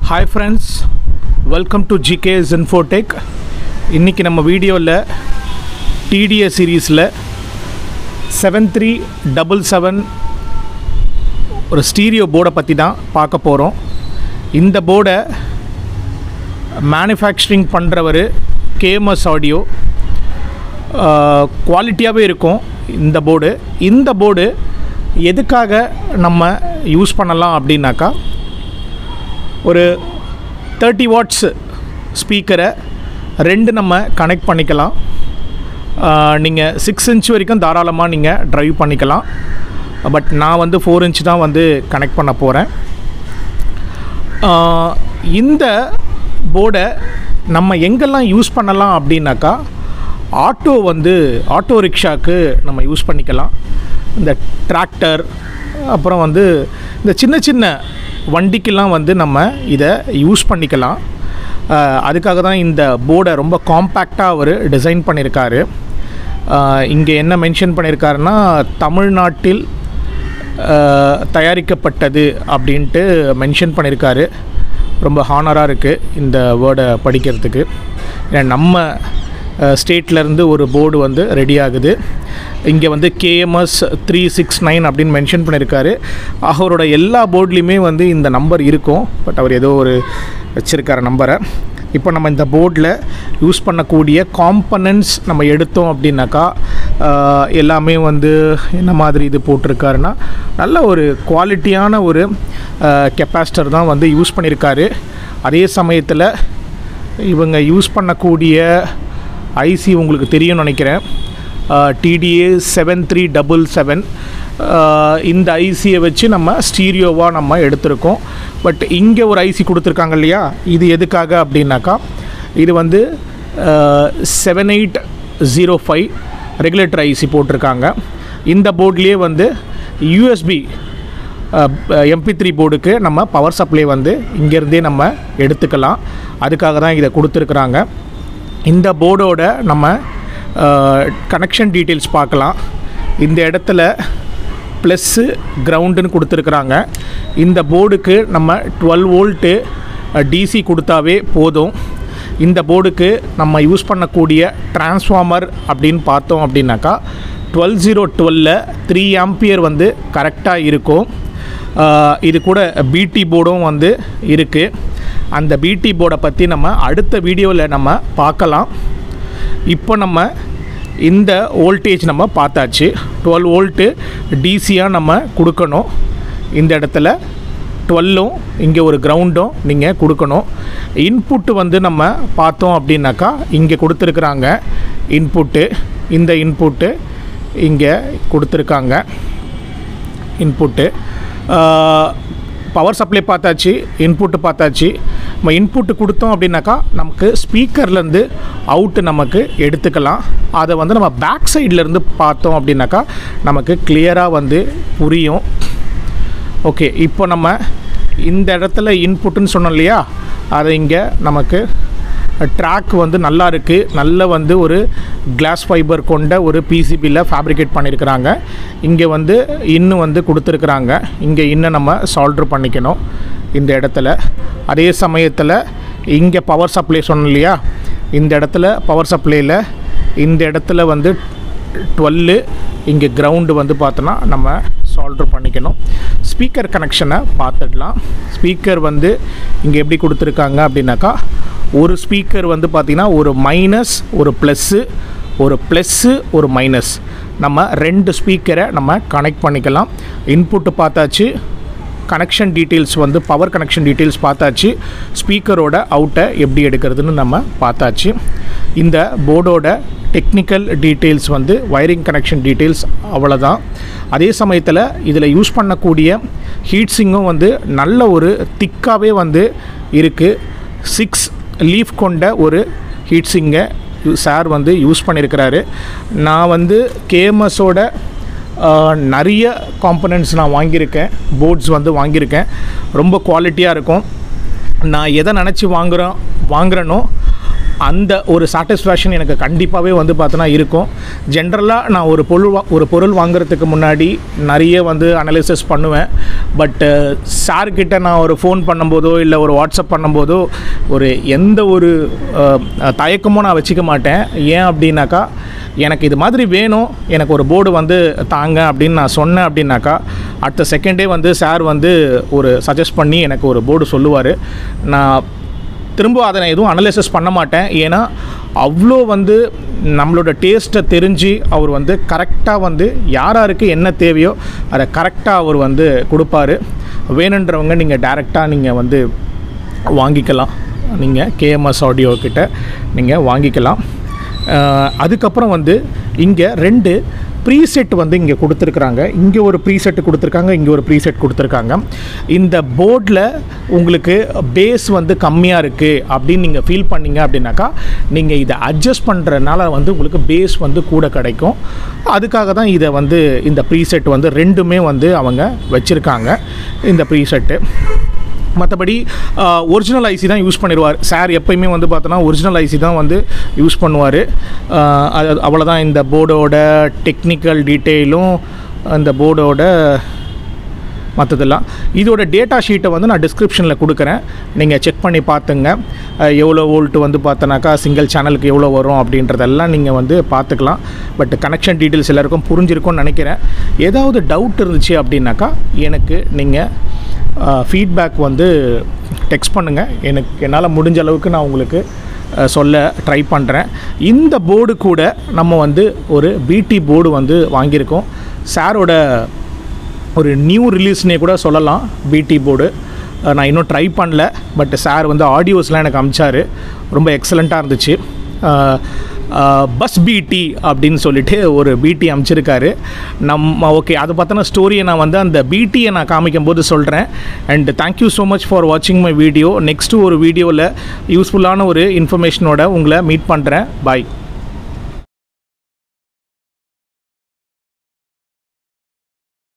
hi friends welcome to GKS Infotech இன்றைக்கி நம்ம வீடியோவில் டிடிஎஸ் சீரீஸில் செவன் த்ரீ டபுள் செவன் ஒரு ஸ்டீரியோ போர்டை பற்றி தான் பார்க்க போகிறோம் இந்த போர்டை மேனுஃபேக்சரிங் பண்ணுறவர் கேஎம்எஸ் ஆடியோ குவாலிட்டியாகவே இருக்கும் இந்த போர்டு இந்த போர்டு எதுக்காக நம்ம யூஸ் பண்ணலாம் அப்படின்னாக்கா ஒரு தேர்ட்டி வாட்ஸ் ஸ்பீக்கரை ரெண்டு நம்ம கனெக்ட் பண்ணிக்கலாம் நீங்கள் சிக்ஸ் இன்ச் வரைக்கும் தாராளமாக நீங்கள் ட்ரைவ் பண்ணிக்கலாம் பட் நான் வந்து ஃபோர் இன்ச் தான் வந்து கனெக்ட் பண்ண போகிறேன் இந்த போர்டை நம்ம எங்கெல்லாம் யூஸ் பண்ணலாம் அப்படின்னாக்கா ஆட்டோ வந்து ஆட்டோ ரிக்ஷாக்கு நம்ம யூஸ் பண்ணிக்கலாம் இந்த டிராக்டர் அப்புறம் வந்து இந்த சின்ன சின்ன வண்டிக்கெல்லாம் வந்து நம்ம இதை யூஸ் பண்ணிக்கலாம் அதுக்காக தான் இந்த போர்டை ரொம்ப காம்பேக்டாக அவர் டிசைன் பண்ணியிருக்காரு இங்கே என்ன மென்ஷன் பண்ணியிருக்காருன்னா தமிழ்நாட்டில் தயாரிக்கப்பட்டது அப்படின்ட்டு மென்ஷன் பண்ணியிருக்காரு ரொம்ப ஹானராக இருக்குது இந்த வேர்டை படிக்கிறதுக்கு ஏன்னா நம்ம ஸ்டேட்லேருந்து ஒரு போர்டு வந்து ரெடி ஆகுது இங்கே வந்து கேஎம்எஸ் த்ரீ சிக்ஸ் நைன் அப்படின்னு மென்ஷன் பண்ணியிருக்காரு அவரோட எல்லா போர்ட்லேயுமே வந்து இந்த நம்பர் இருக்கும் பட் அவர் ஏதோ ஒரு வச்சுருக்கார நம்பரை இப்போ நம்ம இந்த போர்டில் யூஸ் பண்ணக்கூடிய காம்பனன்ட்ஸ் நம்ம எடுத்தோம் அப்படின்னாக்கா எல்லாமே வந்து என்ன மாதிரி இது போட்டிருக்காருன்னா நல்ல ஒரு குவாலிட்டியான ஒரு கெப்பாசிட்டர் தான் வந்து யூஸ் பண்ணியிருக்காரு அதே சமயத்தில் இவங்க யூஸ் பண்ணக்கூடிய ஐசி உங்களுக்கு தெரியும்னு நினைக்கிறேன் TDA seven three double seven இந்த ஐசியை வச்சு நம்ம ஸ்டீரியோவாக நம்ம எடுத்திருக்கோம் பட் இங்கே ஒரு ஐசி கொடுத்துருக்காங்க இல்லையா இது எதுக்காக அப்படின்னாக்கா இது வந்து seven eight zero five regulator IC போட்டிருக்காங்க இந்த போர்ட்லேயே வந்து யூஎஸ்பி எம்பி த்ரீ போர்டுக்கு நம்ம பவர் சப்ளை வந்து இங்கேருந்தே நம்ம எடுத்துக்கலாம் அதுக்காக தான் இதை கொடுத்துருக்குறாங்க இந்த போர்டோட நம்ம கனெக்ஷன் டீட்டெயில்ஸ் பார்க்கலாம் இந்த இடத்துல ப்ளஸ்ஸு கிரவுண்டுன்னு கொடுத்துருக்குறாங்க இந்த போர்டுக்கு நம்ம டுவெல் வோல்ட்டு டிசி கொடுத்தாவே போதும் இந்த போர்டுக்கு நம்ம யூஸ் பண்ணக்கூடிய டிரான்ஸ்ஃபார்மர் அப்படின்னு பார்த்தோம் அப்படின்னாக்கா டுவெல் ஜீரோ டுவெல்ல த்ரீ ஆம்பியர் வந்து கரெக்டாக இருக்கும் இது கூட பிடி போர்டும் வந்து இருக்குது அந்த பிடி போர்டை பற்றி நம்ம அடுத்த வீடியோவில் நம்ம பார்க்கலாம் இப்போ நம்ம இந்த வோல்டேஜ் நம்ம பார்த்தாச்சு டுவெல் வோல்ட்டு டிசியாக நம்ம கொடுக்கணும் இந்த இடத்துல டுவெல்லும் இங்கே ஒரு கிரவுண்டும் நீங்கள் கொடுக்கணும் இன்புட்டு வந்து நம்ம பார்த்தோம் அப்படின்னாக்கா இங்கே கொடுத்துருக்குறாங்க இன்புட்டு இந்த இன்புட்டு இங்கே கொடுத்துருக்காங்க இன்புட்டு பவர் சப்ளை பார்த்தாச்சு இன்புட்டு பார்த்தாச்சு நம்ம இன்புட்டு கொடுத்தோம் அப்படின்னாக்கா நமக்கு ஸ்பீக்கர்லேருந்து அவுட்டு நமக்கு எடுத்துக்கலாம் அதை வந்து நம்ம பேக் சைட்லேருந்து பார்த்தோம் அப்படின்னாக்கா நமக்கு கிளியராக வந்து புரியும் ஓகே இப்போ நம்ம இந்த இடத்துல இன்புட்டுன்னு சொன்னோம் இல்லையா அதை இங்கே நமக்கு ட்ராக் வந்து நல்லா இருக்குது நல்ல வந்து ஒரு கிளாஸ் ஃபைபர் கொண்ட ஒரு பிசிபியில் ஃபேப்ரிகேட் பண்ணியிருக்கிறாங்க இங்கே வந்து இன்னும் வந்து கொடுத்துருக்குறாங்க இங்கே இன்னும் நம்ம சால்ட்ரு பண்ணிக்கணும் இந்த இடத்துல அதே சமயத்தில் இங்கே பவர் சப்ளை சொன்னோம் இல்லையா இந்த இடத்துல பவர் சப்ளையில் இந்த இடத்துல வந்து டுவெல்லு இங்கே கிரவுண்டு வந்து பார்த்தோன்னா நம்ம சால்ட்ரு பண்ணிக்கணும் ஸ்பீக்கர் கனெக்ஷனை பார்த்துடலாம் ஸ்பீக்கர் வந்து இங்கே எப்படி கொடுத்துருக்காங்க அப்படின்னாக்கா ஒரு ஸ்பீக்கர் வந்து பார்த்திங்கன்னா ஒரு மைனஸ் ஒரு ப்ளஸ்ஸு ஒரு ப்ளஸ்ஸு ஒரு மைனஸ் நம்ம ரெண்டு ஸ்பீக்கரை நம்ம கனெக்ட் பண்ணிக்கலாம் இன்புட்டு பார்த்தாச்சு கனெக்ஷன் டீட்டெயில்ஸ் வந்து பவர் கனெக்ஷன் டீட்டெயில்ஸ் பார்த்தாச்சு ஸ்பீக்கரோட அவுட்டை எப்படி எடுக்கிறதுன்னு நம்ம பார்த்தாச்சு இந்த போர்டோட டெக்னிக்கல் டீட்டெயில்ஸ் வந்து வயரிங் கனெக்ஷன் டீட்டெயில்ஸ் அவ்வளோதான் அதே சமயத்தில் இதில் யூஸ் பண்ணக்கூடிய ஹீட்ஸிங்கும் வந்து நல்ல ஒரு திக்காகவே வந்து இருக்குது சிக்ஸ் லீஃப் கொண்ட ஒரு ஹீட்ஸிங்கை சார் வந்து யூஸ் பண்ணியிருக்கிறாரு நான் வந்து கேஎம்எஸோட நிறைய காம்பனண்ட்ஸ் நான் வாங்கியிருக்கேன் போர்ட்ஸ் வந்து வாங்கியிருக்கேன் ரொம்ப குவாலிட்டியாக இருக்கும் நான் எதை நினச்சி வாங்குகிறோம் வாங்குகிறேனோ அந்த ஒரு சாட்டிஸ்ஃபேக்ஷன் எனக்கு கண்டிப்பாகவே வந்து பார்த்தோன்னா இருக்கும் ஜென்ரலாக நான் ஒரு பொருள் வா- ஒரு பொருள் வாங்குறதுக்கு முன்னாடி நிறைய வந்து அனலைசிஸ் பண்ணுவேன் பட்டு சார்கிட்ட நான் ஒரு ஃபோன் பண்ணும்போதோ இல்லை ஒரு வாட்ஸ்அப் பண்ணும்போதோ ஒரு எந்த ஒரு அஹ், தயக்கமும் நான் வச்சுக்க மாட்டேன் ஏன் அப்படின்னாக்கா எனக்கு இது மாதிரி வேணும் எனக்கு ஒரு போர்டு வந்து தாங்க அப்படின்னு நான் சொன்னேன் அப்படின்னாக்கா அடுத்த செகண்டே வந்து சார் வந்து ஒரு சஜஸ்ட் பண்ணி எனக்கு ஒரு போர்டு சொல்லுவார் நான் திரும்ப அதை நான் எதுவும் அனலைசிஸ் பண்ண மாட்டேன் ஏன்னா அவ்வளோ வந்து நம்மளோட டேஸ்ட்டை தெரிஞ்சு அவர் வந்து கரெக்டாக வந்து யார் யாருக்கு என்ன தேவையோ அதை கரெக்டாக அவர் வந்து கொடுப்பாரு வேணுன்றவங்க நீங்கள் டைரெக்டாக நீங்கள் வந்து வாங்கிக்கலாம் நீங்கள் கேஎம்எஸ் ஆடியோ கிட்ட நீங்கள் வாங்கிக்கலாம் அஹ், அதுக்கப்புறம் வந்து இங்கே ரெண்டு ப்ரீசெட் வந்து இங்கே கொடுத்துருக்குறாங்க இங்கே ஒரு ப்ரீசெட் கொடுத்துருக்காங்க இங்கே ஒரு ப்ரீசெட் கொடுத்துருக்காங்க இந்த போர்டில் உங்களுக்கு பேஸ் வந்து கம்மியாக இருக்குது அப்படின்னு நீங்கள் ஃபீல் பண்ணீங்க அப்படின்னாக்கா நீங்கள் இதை அட்ஜஸ்ட் பண்ணுறதுனால வந்து உங்களுக்கு பேஸ் வந்து கூட கிடைக்கும் அதுக்காக தான் இதை வந்து இந்த ப்ரீசெட் வந்து ரெண்டுமே வந்து அவங்க வச்சுருக்காங்க இந்த ப்ரீசெட்டு மற்றபடி ஒரிஜினல் ஐசி தான் யூஸ் பண்ணிடுவார் சார் எப்பயுமே வந்து பார்த்தோன்னா ஒரிஜினல் ஐசி தான் வந்து யூஸ் பண்ணுவார் அது அவ்வளோதான் இந்த போர்டோட டெக்னிக்கல் டீட்டெயிலும் அந்த போர்டோட மற்றதெல்லாம் இதோட டேட்டா ஷீட்டை வந்து நான் டிஸ்கிரிப்ஷனில் கொடுக்குறேன் நீங்கள் செக் பண்ணி பார்த்துங்க அஹ், எவ்வளோ வோல்ட் வந்து பார்த்தோன்னாக்கா சிங்கிள் சேனலுக்கு எவ்வளோ வரும் அப்படின்றதெல்லாம் நீங்கள் வந்து பார்த்துக்கலாம் பட் கனெக்ஷன் டீட்டெயில்ஸ் எல்லாருக்கும் புரிஞ்சிருக்கும்னு நினைக்கிறேன் ஏதாவது டவுட் இருந்துச்சு அப்படின்னாக்கா எனக்கு நீங்கள் ஃபீட்பேக் வந்து டெக்ஸ்ட் பண்ணுங்கள் எனக்கு என்னால் முடிஞ்ச அளவுக்கு நான் உங்களுக்கு அஹ், சொல்ல ட்ரை பண்ணுறேன் இந்த போர்டு கூட நம்ம வந்து ஒரு பிடி போர்டு வந்து வாங்கியிருக்கோம் சாரோட ஒரு நியூ ரிலீஸ்னே கூட சொல்லலாம் பிடி போர்டு நான் இன்னும் ட்ரை பண்ணல பட் சார் வந்து ஆடியோஸ்லாம் எனக்கு அமிச்சார் ரொம்ப எக்ஸலண்ட்டாக இருந்துச்சு பஸ் பிடி அப்படின்னு சொல்லிட்டு ஒரு பிடி அமைச்சிருக்காரு நம்ம ஓகே அதை பார்த்தோன்னா ஸ்டோரியை நான் வந்து அந்த பிடியை நான் காமிக்கும் போது சொல்கிறேன் and thank you so much for வாட்சிங் மை வீடியோ நெக்ஸ்ட்டு ஒரு வீடியோவில் யூஸ்ஃபுல்லான ஒரு இன்ஃபர்மேஷனோட உங்களை மீட் பண்ணுறேன் பாய்